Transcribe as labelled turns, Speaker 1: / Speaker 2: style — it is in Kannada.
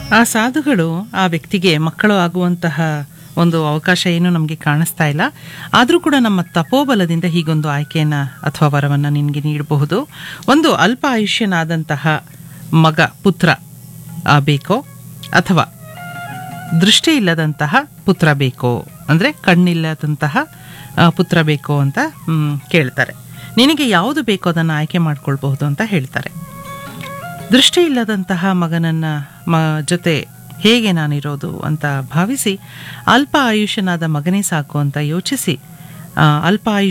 Speaker 1: ಆ ಸಾಧುಗಳು ಆ ವ್ಯಕ್ತಿಗೆ ಮಕ್ಕಳು ಆಗುವಂತಹ ಒಂದು ಅವಕಾಶ ಏನು ನಮಗೆ ಕಾಣಿಸ್ತಾ ಇಲ್ಲ ಆದರೂ ಕೂಡ ನಮ್ಮ ತಪೋಬಲದಿಂದ ಹೀಗೊಂದು ಆಯ್ಕೆಯನ್ನು ಅಥವಾ ವರವನ್ನು ನಿನಗೆ ನೀಡಬಹುದು ಒಂದು ಅಲ್ಪ ಆಯುಷ್ಯನಾದಂತಹ ಮಗ ಪುತ್ರ ಆ ಬೇಕೋ ಅಥವಾ ದೃಷ್ಟಿ ಇಲ್ಲದಂತಹ ಪುತ್ರ ಬೇಕೋ ಅಂದರೆ ಕಣ್ಣಿಲ್ಲದಂತಹ ಆ, ಪುತ್ರ ಬೇಕೋ ಅಂತ ಮ್, ಕೇಳ್ತಾರೆ ನಿನಗೆ ಯಾವುದು ಬೇಕೋ ಅದನ್ನು ಆಯ್ಕೆ ಮಾಡ್ಕೊಳ್ಬಹುದು ಅಂತ ಹೇಳ್ತಾರೆ ದೃಷ್ಟಿ ಇಲ್ಲದಂತಹ ಮಗನನ್ನ ಮ ಜೊತೆ ಹೇಗೆ ನಾನಿರೋದು ಅಂತ ಭಾವಿಸಿ ಅಲ್ಪ ಆಯುಷ್ಯನಾದ ಮಗನೇ ಸಾಕು ಅಂತ ಯೋಚಿಸಿ ಆ, ಅಲ್ಪ ಆಯುಷ್ಯ